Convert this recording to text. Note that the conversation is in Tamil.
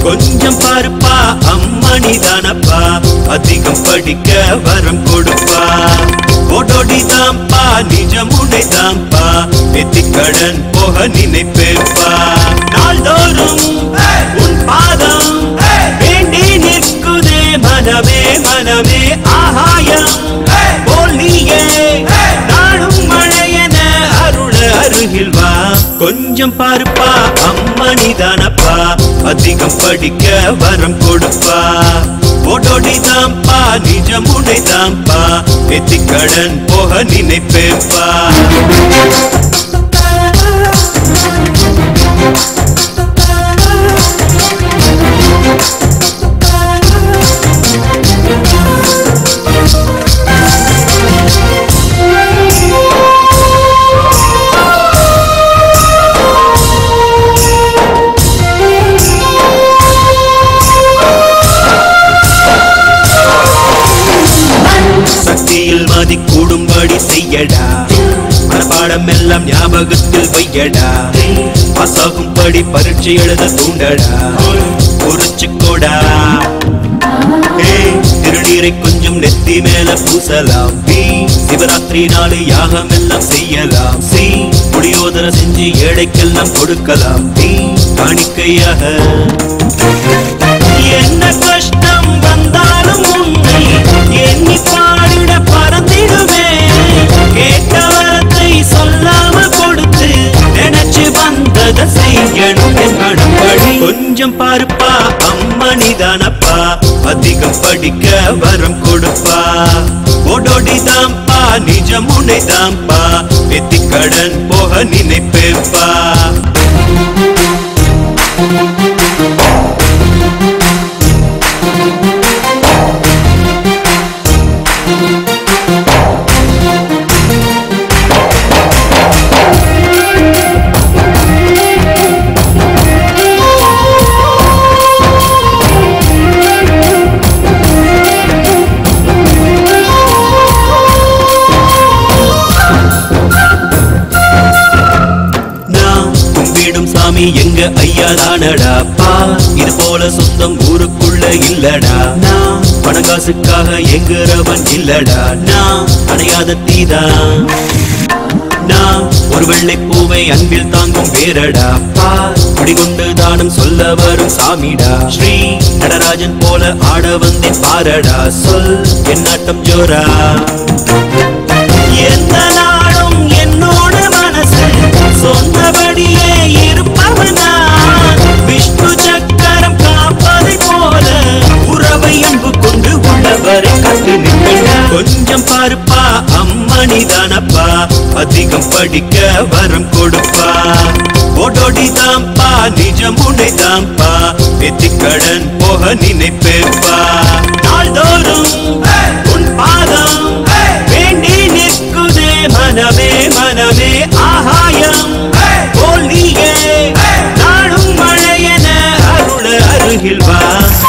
கொஞ்சம் பாருப்பா அம்மணி தானப்பா அதிகம் படிக்க வரம் கொடுப்பா ஓடோடி தாம்பா நிஜமுனை தாம்பா எத்திக்கடன் போக நினைப்பேப்பா நாள்தோறும் உன் பாதம் வேண்டி நிற்குதே மனமே மனமே ஆகாயம் போல் நீயே நாடும் மழையென அருள அருகில் வா கொஞ்சம் பாருப்பா அம்மணி தானப்பா அதிகம் படிக்க வரம் கொடுப்பா ஓடோடி தாம்பா நிஜமுனை தாம்பா எத்திக்கடன் போக நினைப்பேப்பா சக்தியில் மதி கூடும்படி செய்யடா மனப்பாடம் எல்லாம் ஞாபகத்தில் வையடா அசாகும்படி பரீட்சை எழுத தூண்டடா குறிச்சுக்கோடா ஏய், திருநீரை கொஞ்சம் நெத்தி மேல பூசலாம் பி சிவராத்திரி நாளு யாகம் எல்லாம் செய்யலாம் சி புளியோதர செஞ்சு ஏழைக்கெல்லாம் கொடுக்கலாம் டி காணிக்கையாக என்ன கஷ்டம் வந்தாலும் உன்னை எண்ணி பாடிட பறந்திடுவே கேட்ட வரத்தை சொல்லாம கொடுத்து நினைச்சு வந்ததை செய்யணும் என்படி கொஞ்சம் பாருப்பா அம்மணி தானப்பா அதிகம் படிக்க வரம் கொடுப்பா ஓடோடி தாம்பா நிஜமுனை தாம்பா வெத்திக்கடன் போக நினைப்பேப்பா நான் கும்பிடும் சாமி எங்க ஐயா தானடாப்பா இது போல சொந்தம் ஊருக்குள்ள இல்லடா நான் பணக்காசுக்காக எங்குறவன் இல்லடா நான் அணையாத தீதான் நான் ஒரு வெள்ளை பூவை அன்பில் தாங்கும் வேறடா பா குடிகொண்டு தானம் சொல்ல வரும் சாமிடா ஸ்ரீ நடராஜன் போல ஆட வந்தேன் பாரடா சொல் என் நாட்டம் ஜோரா எந்த நாளும் என்னோட மனசு சொன்னபடியே இருப்பவன் நான் விஷ்ணு சக்கரம் காப்பதை போல உறவை அன்பு கொண்டு உள்ளவரை கட்டு நிற்கின்ற கொஞ்சம் பாருப்பா அம்மணி தானப்பா அதிகம் படிக்க வரம் கொடுப்பா ஓடோடி தாம்பா நிஜமுனை தாம்பா வெத்திக்கடன் போக நினைப்பேப்பா நாள்தோறும் உன் பாதம் வேண்டி நிற்குதே மனமே மனமே ஆகாயம் போல் நீயே நாடும் மழையென அருள அருகில் வா